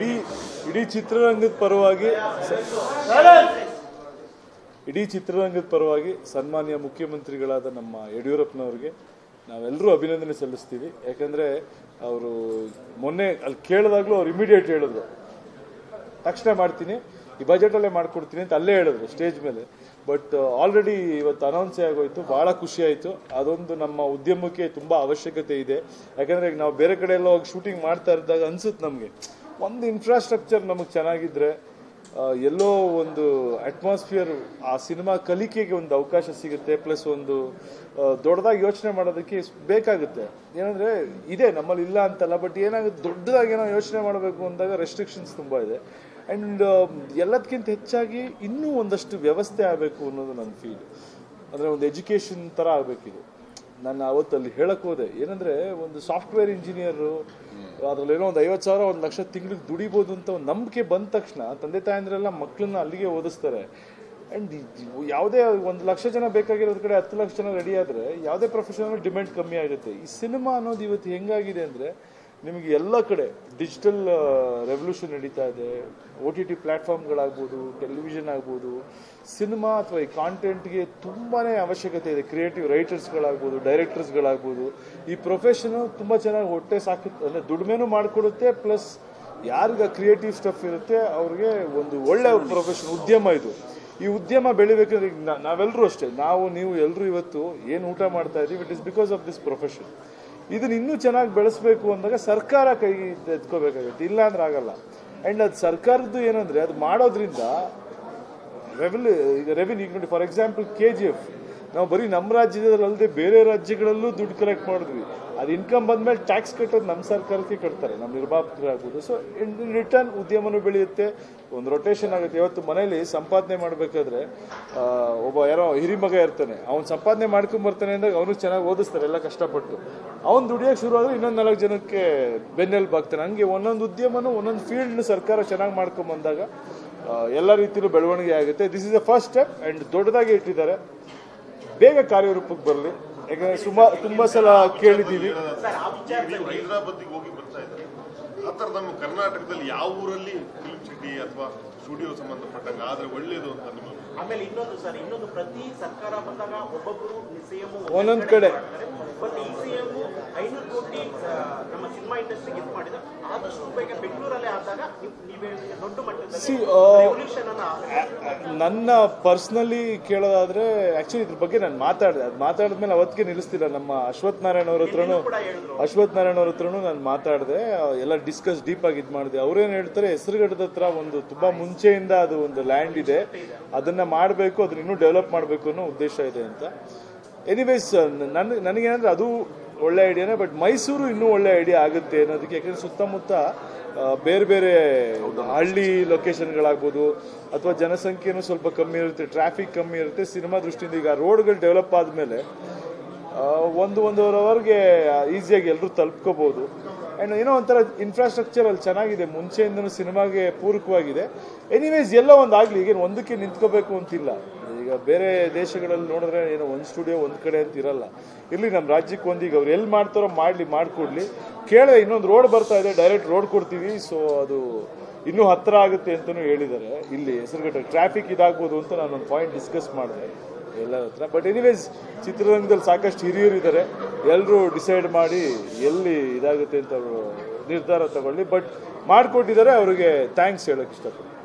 ಇಡೀ ಇಡೀ ಚಿತ್ರರಂಗದ ಪರವಾಗಿ ಇಡೀ ಚಿತ್ರರಂಗದ ಪರವಾಗಿ ಸನ್ಮಾನ್ಯ ಮುಖ್ಯಮಂತ್ರಿಗಳಾದ ನಮ್ಮ ಯಡಿಯೂರಪ್ಪನವ್ರಿಗೆ ನಾವೆಲ್ಲರೂ ಅಭಿನಂದನೆ ಸಲ್ಲಿಸ್ತೀವಿ ಯಾಕಂದ್ರೆ ಅವರು ಮೊನ್ನೆ ಅಲ್ಲಿ ಕೇಳಿದಾಗಲೂ ಅವ್ರು ಇಮಿಡಿಯೇಟ್ ಹೇಳಿದ್ರು ತಕ್ಷಣ ಮಾಡ್ತೀನಿ ಈ ಬಜೆಟಲ್ಲೇ ಮಾಡ್ಕೊಡ್ತೀನಿ ಅಂತ ಅಲ್ಲೇ ಹೇಳಿದ್ರು ಸ್ಟೇಜ್ ಮೇಲೆ ಬಟ್ ಆಲ್ರೆಡಿ ಇವತ್ತು ಅನೌನ್ಸ್ ಆಗೋಯ್ತು ಬಹಳ ಖುಷಿ ಆಯಿತು ಅದೊಂದು ನಮ್ಮ ಉದ್ಯಮಕ್ಕೆ ತುಂಬ ಅವಶ್ಯಕತೆ ಇದೆ ಯಾಕಂದ್ರೆ ಈಗ ನಾವು ಬೇರೆ ಕಡೆ ಎಲ್ಲ ಹೋಗಿ ಶೂಟಿಂಗ್ ಮಾಡ್ತಾ ಇದ್ದಾಗ ಅನ್ಸುತ್ತೆ ನಮಗೆ ಒಂದು ಇನ್ಫ್ರಾಸ್ಟ್ರಕ್ಚರ್ ನಮಗೆ ಚೆನ್ನಾಗಿದ್ರೆ ಆ, ಎಲ್ಲೋ ಒಂದು ಅಟ್ಮಾಸ್ಫಿಯರ್ ಆ ಸಿನಿಮಾ ಕಲಿಕೆಗೆ ಒಂದು ಅವಕಾಶ ಸಿಗುತ್ತೆ ಪ್ಲಸ್ ಒಂದು ಆ, ದೊಡ್ಡದಾಗಿ ಯೋಚನೆ ಮಾಡೋದಕ್ಕೆ ಬೇಕಾಗುತ್ತೆ ಏನಂದ್ರೆ ಇದೆ ನಮ್ಮಲ್ಲಿ ಇಲ್ಲ ಅಂತಲ್ಲ ಬಟ್ ಏನಾಗುತ್ತೆ ದೊಡ್ಡದಾಗಿ ಏನೋ ಯೋಚನೆ ಮಾಡಬೇಕು ಅಂದಾಗ ರೆಸ್ಟ್ರಿಕ್ಷನ್ಸ್ ತುಂಬ ಇದೆ ಆ್ಯಂಡ್ ಎಲ್ಲದಕ್ಕಿಂತ ಹೆಚ್ಚಾಗಿ ಇನ್ನೂ ಒಂದಷ್ಟು ವ್ಯವಸ್ಥೆ ಆಗಬೇಕು ಅನ್ನೋದು ನನ್ನ ಫೀಲ್ ಅಂದರೆ ಒಂದು ಎಜುಕೇಷನ್ ಥರ ಆಗಬೇಕಿದು ನಾನು ಅವತ್ತಲ್ಲಿ ಹೇಳಕ್ ಹೋದೆ ಏನಂದ್ರೆ ಒಂದು ಸಾಫ್ಟ್ವೇರ್ ಇಂಜಿನಿಯರು ಅದ್ರಲ್ಲಿ ಏನೋ ಒಂದು ಐವತ್ತು ಸಾವಿರ ಒಂದು ಲಕ್ಷ ತಿಂಗಳಿಗೆ ದುಡಿಬೋದು ಅಂತ ಒಂದು ನಂಬಿಕೆ ಬಂದ ತಕ್ಷಣ ತಂದೆ ತಾಯಂದ್ರೆಲ್ಲ ಮಕ್ಕಳನ್ನ ಅಲ್ಲಿಗೆ ಓದಿಸ್ತಾರೆ ಆ್ಯಂಡ್ ಯಾವುದೇ ಒಂದು ಲಕ್ಷ ಜನ ಬೇಕಾಗಿರೋದ್ ಕಡೆ ಹತ್ತು ಲಕ್ಷ ಜನ ರೆಡಿ ಆದರೆ ಯಾವುದೇ ಪ್ರೊಫೆಷನಲ್ ಡಿಮ್ಯಾಂಡ್ ಕಮ್ಮಿ ಆಗುತ್ತೆ ಈ ಸಿನಿಮಾ ಅನ್ನೋದು ಇವತ್ತು ಹೆಂಗಾಗಿದೆ ಅಂದರೆ ನಿಮಗೆ ಎಲ್ಲ ಕಡೆ ಡಿಜಿಟಲ್ ರೆವಲ್ಯೂಷನ್ ನಡೀತಾ ಇದೆ ಒ ಟಿ ಟಿ ಪ್ಲ್ಯಾಟ್ಫಾರ್ಮ್ಗಳಾಗ್ಬೋದು ಟೆಲಿವಿಷನ್ ಆಗ್ಬೋದು ಸಿನಿಮಾ ಅಥವಾ ಈ ಕಾಂಟೆಂಟ್ಗೆ ತುಂಬಾ ಅವಶ್ಯಕತೆ ಇದೆ ಕ್ರಿಯೇಟಿವ್ ರೈಟರ್ಸ್ಗಳಾಗ್ಬೋದು ಡೈರೆಕ್ಟರ್ಸ್ಗಳಾಗ್ಬೋದು ಈ ಪ್ರೊಫೆಷನು ತುಂಬ ಚೆನ್ನಾಗಿ ಹೊಟ್ಟೆ ಸಾಕುತ್ತೆ ಅಂದರೆ ದುಡಿಮೆನೂ ಮಾಡಿಕೊಡುತ್ತೆ ಪ್ಲಸ್ ಯಾರಿಗ ಕ್ರಿಯೇಟಿವ್ ಸ್ಟಫ್ ಇರುತ್ತೆ ಅವ್ರಿಗೆ ಒಂದು ಒಳ್ಳೆ ಪ್ರೊಫೆಷನ್ ಉದ್ಯಮ ಇದು ಈ ಉದ್ಯಮ ಬೆಳಿಬೇಕಂದ್ರೆ ಈಗ ನಾ- ನಾವೆಲ್ಲರೂ ಅಷ್ಟೇ ನಾವು ನೀವು ಎಲ್ಲರೂ ಇವತ್ತು ಏನು ಊಟ ಮಾಡ್ತಾ ಇದೀವಿ it is because of this profession ಇದನ್ನ ಇನ್ನೂ ಚೆನ್ನಾಗಿ ಬೆಳೆಸಬೇಕು ಅಂದಾಗ ಸರ್ಕಾರ ಕೈಗೆ ಎತ್ಕೋಬೇಕಾಗುತ್ತೆ ಇಲ್ಲ ಅಂದ್ರೆ ಆಗಲ್ಲ ಅಂಡ್ ಅದು ಸರ್ಕಾರದ್ದು ಏನಂದ್ರೆ ಅದು ಮಾಡೋದ್ರಿಂದ ರೆವೆನ್ಯೂ ಈಗ ರೆವಿನ್ಯೂ ಈಗ ನೋಡಿ for example K G F ನಾವು ಬರೀ ನಮ್ಮ ರಾಜ್ಯದಲ್ಲದೆ ಬೇರೆ ರಾಜ್ಯಗಳಲ್ಲೂ ದುಡ್ಡು ಕಲೆಕ್ಟ್ ಮಾಡಿದ್ವಿ ಅದು ಇನ್ಕಮ್ ಬಂದ್ಮೇಲೆ ಟ್ಯಾಕ್ಸ್ ಕಟ್ಟೋದು ನಮ್ಮ ಸರ್ಕಾರಕ್ಕೆ ಕಟ್ತಾರೆ ನಮ್ಮ ನಿರ್ಮಾಪಕರಾಗ್ಬೋದು ಸೊ ಇನ್ ರಿಟರ್ನ್ ಉದ್ಯಮನೂ ಬೆಳೆಯುತ್ತೆ ಒಂದು ರೊಟೇಷನ್ ಆಗುತ್ತೆ ಇವತ್ತು ಮನೇಲಿ ಸಂಪಾದನೆ ಮಾಡಬೇಕಾದ್ರೆ ಒಬ್ಬ ಯಾರೋ ಹಿರಿಮಗ ಇರ್ತಾನೆ ಅವ್ನು ಸಂಪಾದನೆ ಮಾಡ್ಕೊಂಡ್ ಬರ್ತಾನೆ ಅಂದಾಗ ಅವನು ಚೆನ್ನಾಗಿ ಓದಿಸ್ತಾರೆ ಎಲ್ಲ ಕಷ್ಟಪಟ್ಟು ಅವ್ನು ದುಡಿಯೋಕೆ ಶುರು ಆದ್ರೆ ಇನ್ನೊಂದು ನಾಲ್ಕು ಜನಕ್ಕೆ ಬೆನ್ನೆಲುಬು ಆಗ್ತಾನೆ ಹಂಗೆ ಒಂದೊಂದು ಉದ್ಯಮನೂ ಒಂದೊಂದು ಫೀಲ್ಡ್ ಸರ್ಕಾರ ಚೆನ್ನಾಗಿ ಮಾಡ್ಕೊಂಡ್ ಬಂದಾಗ ಆ, ಎಲ್ಲ ರೀತಿಯಲ್ಲೂ ಬೆಳವಣಿಗೆ ಆಗುತ್ತೆ this is the first step and ದೊಡ್ಡದಾಗಿ ಇಟ್ಟಿದ್ದಾರೆ ಬೇಗ ಕಾರ್ಯರೂಪಕ್ಕೆ ಬರಲಿ ಯಾಕಂದ್ರೆ ಸುಮಾರು ತುಂಬಾ ಸಲ ಕೇಳಿದ್ದೀವಿ ನೀವು ಹೈದರಾಬಾದ್ಗೆ ಹೋಗಿ ಬರ್ತಾ ಇದ್ದಾರೆ ಆ ಥರ ನಮ್ಮ ಕರ್ನಾಟಕದಲ್ಲಿ ಯಾವ ಊರಲ್ಲಿ ಫಿಲ್ಮ್ ಸಿಟಿ ಅಥವಾ ಸ್ಟುಡಿಯೋ ಸಂಬಂಧಪಟ್ಟಂಗೆ ಆದ್ರೆ ಒಳ್ಳೇದು ಅಂತ ನಿಮ್ಮ ಆಮೇಲೆ ಇನ್ನೊಂದು ಸರ್ ಇನ್ನೊಂದು ಪ್ರತಿ ಸರ್ಕಾರ ಬಂದಾಗ ಒಬ್ಬೊಬ್ಬರು ಸಿಎಂ ಒಂದೊಂದ್ ಕಡೆ. ಬಟ್ ಈ ಸಿಎಂ ಐನೂರು ಕೋಟಿ ಆ, ನಮ್ಮ ಸಿನಿಮಾ ಇಂಡಸ್ಟ್ರಿಗೆ ಇದು ಮಾಡಿದ ಆದಷ್ಟು ಬೇಗ ಬೆಂಗಳೂರಲ್ಲೇ ಆದಾಗ ನೀವು ನೀವು ಹೇಳಿದ ದೊಡ್ಡ See, ಮಟ್ಟದಲ್ಲಿ ಆ, ರೆವಲ್ಯೂಷನ್ ಅನ್ನ ನನ್ನ ಪರ್ಸ್ನಲಿ ಕೇಳೋದಾದ್ರೆ ಆಕ್ಚುಲಿ ಇದ್ರ ಬಗ್ಗೆ ನಾನು ಮಾತಾಡಿದೆ ಅದು ಮಾತಾಡಿದ್ಮೇಲೆ ಅವತ್ತಿಗೆ ನಿಲ್ಲಿಸ್ತಿಲ್ಲ ನಮ್ಮ ಅಶ್ವಥ್ ನಾರಾಯಣ ಅವ್ರ ಹತ್ರನು ಕೂಡ ಹೇಳಿದ್ರು ಅಶ್ವಥ್ ನಾರಾಯಣ ಅವ್ರ ಹತ್ರನು ನಾನು ಮಾತಾಡಿದೆ ಎಲ್ಲ ಡಿಸ್ಕಸ್ ಡೀಪ್ ಆಗಿ ಇದು ಮಾಡಿದೆ ಅವ್ರೇನು ಹೇಳ್ತಾರೆ ಹೆಸರುಗಡದ ಹತ್ರ ಒಂದು ತುಂಬಾ ಮುಂಚೆಯಿಂದ ಅದು ಒಂದು ಲ್ಯಾಂಡ್ ಇದೆ ಅದನ್ನ ಮಾಡಬೇಕು ಅದನ್ನ ಇನ್ನೂ ಡೆವಲಪ್ ಮಾಡಬೇಕು ಅನ್ನೋ ಉದ್ದೇಶ ಇದೆ ಅಂತ ಎನಿವೇಸ್ ನನ್ ನನಗೇನಂದ್ರೆ ಅದು ಒಳ್ಳೆ ಐಡಿಯಾನೇ ಬಟ್ ಮೈಸೂರು ಇನ್ನೂ ಒಳ್ಳೆ ಐಡಿಯಾ ಆಗುತ್ತೆ ಅನ್ನೋದಕ್ಕೆ ಯಾಕಂದ್ರೆ ಸುತ್ತಮುತ್ತ ಆ, ಬೇರೆ ಬೇರೆ ಹಳ್ಳಿ ಲೊಕೇಶನ್ಗಳಾಗ್ಬೋದು ಅಥವಾ ಜನಸಂಖ್ಯೆನೂ ಸ್ವಲ್ಪ ಕಮ್ಮಿ ಇರುತ್ತೆ ಟ್ರಾಫಿಕ್ ಕಮ್ಮಿ ಇರುತ್ತೆ ಸಿನಿಮಾ ದೃಷ್ಟಿಯಿಂದ ಈಗ ರೋಡ್ಗಳು ಡೆವಲಪ್ ಆದಮೇಲೆ ಒಂದು ಒಂದೂವರೆ ಅವರ್ಗೆ ಈಸಿಯಾಗಿ ಎಲ್ಲರೂ ತಲುಪ್ಕೋಬಹುದು ಆ್ಯಂಡ್ ಏನೋ ಒಂಥರ ಇನ್ಫ್ರಾಸ್ಟ್ರಕ್ಚರ್ ಅಲ್ಲಿ ಚೆನ್ನಾಗಿದೆ ಮುಂಚೆಯಿಂದನೂ ಸಿನಿಮಾಗೆ ಪೂರಕವಾಗಿದೆ ಎನಿವೇಸ್ ಎಲ್ಲೋ ಒಂದು ಆಗಲಿ ಈಗ ಒಂದಕ್ಕೆ ನಿಂತ್ಕೋಬೇಕು ಅಂತಿಲ್ಲ ಈಗ ಬೇರೆ ದೇಶಗಳಲ್ಲಿ ನೋಡಿದ್ರೆ ಏನೋ ಒಂದು ಸ್ಟುಡಿಯೋ ಒಂದು ಕಡೆ ಅಂತ ಇರಲ್ಲ ಇರಲಿ ನಮ್ಮ ರಾಜ್ಯಕ್ಕೆ ಒಂದು ಈಗ ಅವ್ರು ಎಲ್ಲಿ ಮಾಡ್ತಾರೋ ಮಾಡಲಿ ಮಾಡಿಕೊಡ್ಲಿ ಕೇಳಿದೆ ಇನ್ನೊಂದು ರೋಡ್ ಬರ್ತಾ ಇದೆ ಡೈರೆಕ್ಟ್ ರೋಡ್ ಕೊಡ್ತೀವಿ ಸೊ ಅದು ಇನ್ನೂ ಹತ್ತಿರ ಆಗುತ್ತೆ ಅಂತಲೂ ಹೇಳಿದ್ದಾರೆ ಇಲ್ಲಿ ಹೆಸರುಗಟ್ಟ ಟ್ರಾಫಿಕ್ ಇದಾಗ್ಬೋದು ಅಂತ ನಾನು ಒಂದು ಪಾಯಿಂಟ್ ಡಿಸ್ಕಸ್ ಮಾಡಿದೆ ಎಲ್ಲರ ಹತ್ರ ಬಟ್ ಎನಿವೇಸ್ ಚಿತ್ರರಂಗದಲ್ಲಿ ಸಾಕಷ್ಟು ಹಿರಿಯರು ಇದ್ದಾರೆ ಎಲ್ಲರೂ ಡಿಸೈಡ್ ಮಾಡಿ ಎಲ್ಲಿ ಇದಾಗುತ್ತೆ ಅಂತ ಅವರು ನಿರ್ಧಾರ ತಗೊಳ್ಳಿ ಬಟ್ ಮಾಡಿಕೊಟ್ಟಿದ್ದಾರೆ ಅವರಿಗೆ ಥ್ಯಾಂಕ್ಸ್ ಹೇಳೋಕೆ ಇಷ್ಟಪಡ್ತೀನಿ